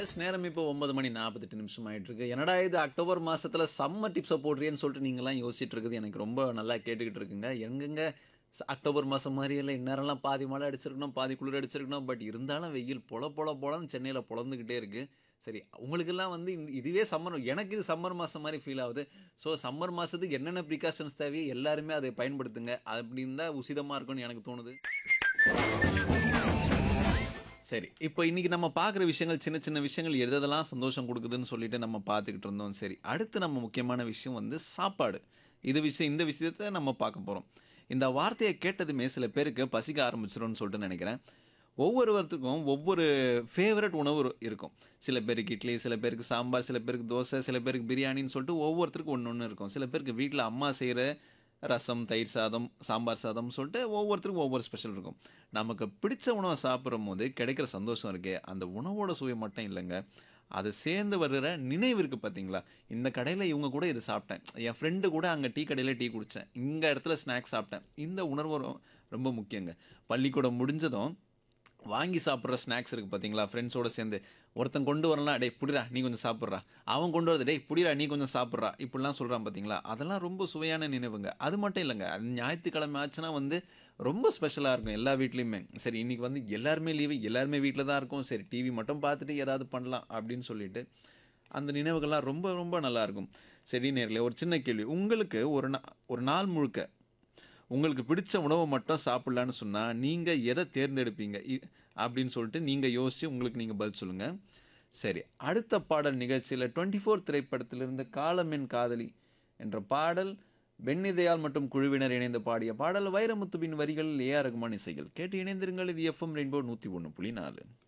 S நேரம் இப்போ ஒன்பது மணி நாற்பத்தெட்டு நிமிஷம் ஆயிட்டு இருக்கு என்னடா இது அக்டோபர் மாசத்துல சம்மர் டிப்ஸை போடுறியேன்னு சொல்லிட்டு நீங்களாம் யோசிச்சுட்டு இருக்குது எனக்கு ரொம்ப நல்லா கேட்டுக்கிட்டு இருக்குங்க எங்கெங்க ச- அக்டோபர் மாதம் மாதிரி இல்லை இந்நேரம்லாம் பாதி மழை அடிச்சிருக்கணும் பாதி குளிர் அடிச்சிருக்கணும் பட் இருந்தாலும் வெயில் பொல பொல பொலன்னு சென்னையில் பொழந்துக்கிட்டே இருக்கு சரி உங்களுக்கெல்லாம் வந்து இந்த- இதுவே சம்மர் எனக்கு இது சம்மர் மாதம் மாதிரி ஃபீல் ஆகுது ஸோ சம்மர் மாதத்துக்கு என்னென்ன ப்ரிகாஷன்ஸ் தேவையோ எல்லாருமே அதை பயன்படுத்துங்க அப்படின்னு தான் உசிதமாக இருக்கும்னு எனக்கு தோணுது சரி இப்போ இன்னைக்கு நம்ம பார்க்குற விஷயங்கள் சின்ன சின்ன விஷயங்கள் எதெல்லாம் சந்தோஷம் கொடுக்குதுன்னு சொல்லிட்டு நம்ம பார்த்துக்கிட்டு இருந்தோம் சரி அடுத்து நம்ம முக்கியமான விஷயம் வந்து சாப்பாடு இது விஷயம் இந்த விஷயத்தை நம்ம பார்க்க போகிறோம் இந்த வார்த்தையை கேட்டதுமே சில பேருக்கு பசிக்க ஆரம்பிச்சிரும்னு சொல்லிட்டு நினைக்கிறேன் ஒவ்வொருவருத்துக்கும் ஒவ்வொரு ஃபேவரட் உணவு இரு- இருக்கும் சில பேருக்கு இட்லி சில பேருக்கு சாம்பார் சில பேருக்கு தோசை சில பேருக்கு பிரியாணின்னு சொல்லிட்டு ஒவ்வொருத்தருக்கும் ஒன்று ஒன்று இருக்கும் சில பேருக்கு வீட்டில் அம்மா செய்கிற ரசம் தயிர் சாதம் சாம்பார் சாதம் சொல்லிட்டு ஒவ்வொருத்தருக்கும் ஒவ்வொரு ஸ்பெஷல் இருக்கும் நமக்கு பிடிச்ச உணவை சாப்பிடும் போது கிடைக்கிற சந்தோஷம் இருக்கே அந்த உணவோட சுவை மட்டும் இல்லைங்க அது சேர்ந்து வருகிற நினைவு இருக்குது பார்த்தீங்களா இந்த கடையில் இவங்க கூட இது சாப்பிட்டேன் என் ஃப்ரெண்டு கூட அங்கே டீ கடையில் டீ குடித்தேன் இந்த இடத்துல ஸ்நாக்ஸ் சாப்பிட்டேன் இந்த உணர்வு ரொ- ரொம்ப முக்கியங்க பள்ளிக்கூடம் முடிஞ்சதும் வாங்கி சாப்பிட்ற ஸ்நாக்ஸ் இருக்குது பார்த்தீங்களா ஃப்ரெண்ட்ஸோட சேர்ந்து ஒருத்தன் கொண்டு வரலாம் டேய் புடிடா நீ கொஞ்சம் சாப்பிட்றா அவன் கொண்டு வரது டேய் புடிடா நீ கொஞ்சம் சாப்பிட்றா இப்படிலாம் சொல்கிறான் பார்த்தீங்களா அதெல்லாம் ரொம்ப சுவையான நினைவுங்க அது மட்டும் இல்லைங்க அது ஞாயிற்றுக்கிழமை ஆச்சுன்னா வந்து ரொம்ப ஸ்பெஷலாக இருக்கும் எல்லா வீட்லேயுமே சரி இன்னைக்கு வந்து எல்லாருமே லீவு எல்லாருமே வீட்டில் தான் இருக்கும் சரி டிவி மட்டும் பார்த்துட்டு ஏதாவது பண்ணலாம் அப்படின்னு சொல்லிட்டு அந்த நினைவுகள்லாம் ரொம்ப ரொம்ப நல்லா இருக்கும் சரி நேரில் ஒரு சின்ன கேள்வி உங்களுக்கு ஒரு நா ஒரு நாள் முழுக்க உங்களுக்கு பிடிச்ச உணவை மட்டும் சாப்பிட்லான்னு சொன்னால் நீங்கள் எதை தேர்ந்தெடுப்பீங்க இ- அப்படின்னு சொல்லிட்டு நீங்கள் யோசித்து உங்களுக்கு நீங்கள் பதில் சொல்லுங்கள் சரி அடுத்த பாடல் நிகழ்ச்சியில் டுவெண்ட்டி ஃபோர் திரைப்படத்திலிருந்து காலமென் காதலி என்ற பாடல் பென்னிதயால் மற்றும் குழுவினர் இணைந்து பாடிய பாடல் வைரமுத்துவின் வரிகள் ஏஆர் ரகுமான் இசைகள் கேட்டு இணைந்திருங்கள் இது எஃப்எம் ரெயின்போ நூற்றி ஒன்று புள்ளி நாலு